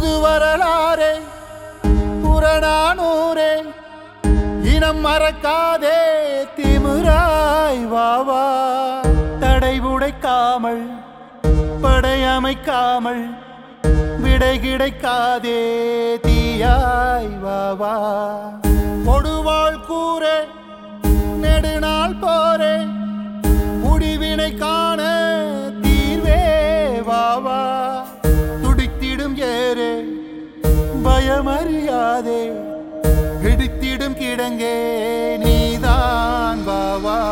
புது வரலாறே புறநானூரே இனம் மறக்காதே திமிராய் வாவா தடை உடைக்காமல் படையமைக்காமல் விடை கிடைக்காதே தீயாய் வாவா கொடுவாள் கூறே நெடுநாள் போரே முடிவினை காண தீர்வே வாவா துடித்திடும் ஏறே பயமறியாதே இடித்திடும் கிடங்கே நீதான் வாவா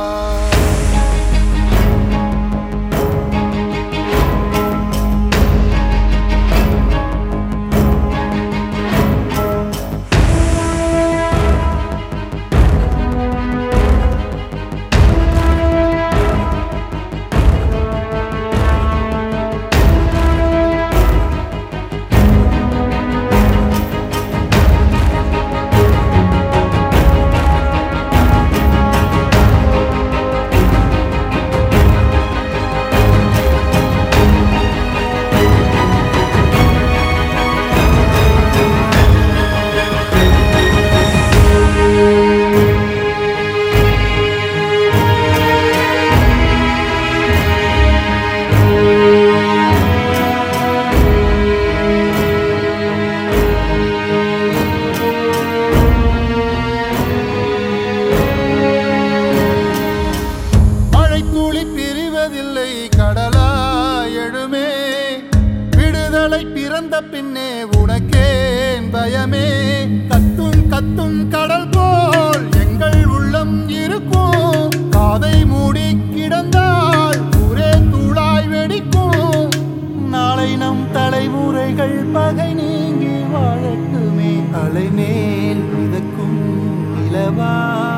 மழை துளி பிரிவதில்லை கடலா எழுமே விடுதலை பிறந்த பின்னே உனக்கேன் பயமே கத்தும் கத்தும் கடல் போல் எங்கள் உள்ளம் இருக்கும் காதை மூடி கிடந்தால் ஒரே தூளாய் வெடிக்கும் நாளை நம் தலைமுறைகள் பகை நீங்கி வாழட்டுமே அலைமேல் மிதக்கும் இலவா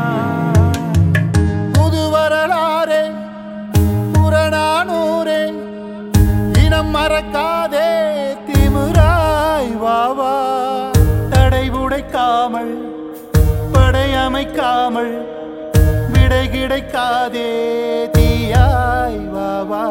புது வரலாறே புறநானூரே இனம் மறக்காதே திமிராய் வாவா தடை உடைக்காமல் படையமைக்காமல் விடை கிடைக்காதே தீயாய் வாவா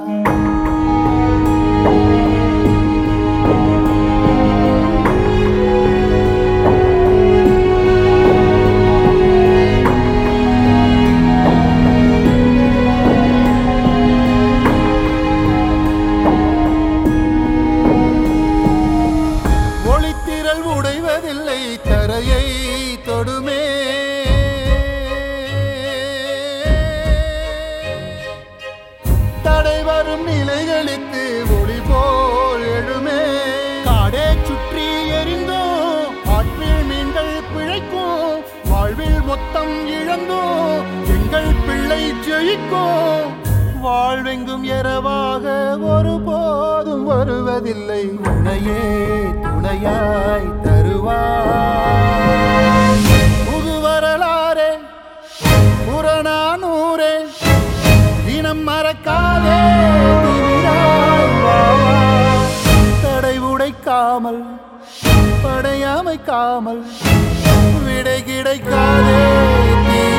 ஒளித்திரள் உடைவதில்லை தரையை தொடுமே தடை வரும் நிலைகளுக்கு ஒளி போல் எழுமே காடே சுற்றி எரிந்தோ ஆற்றில் மீன்கள் பிழைக்கும் வாழ்வில் மொத்தம் இழந்தோ எங்கள் பிள்ளை ஜெயிக்கும் வாழ்வெங்கும் இரவாக ஒருபோதும் வருவதில்லை உனையே துணையாய் தருவாய் புது வரலாறே புறநானூரே இனம் மறக்காதே திமிராய் வா. தடை உடைக்காமல் படையமைக்காமல் விடை கிடைக்காதே நீ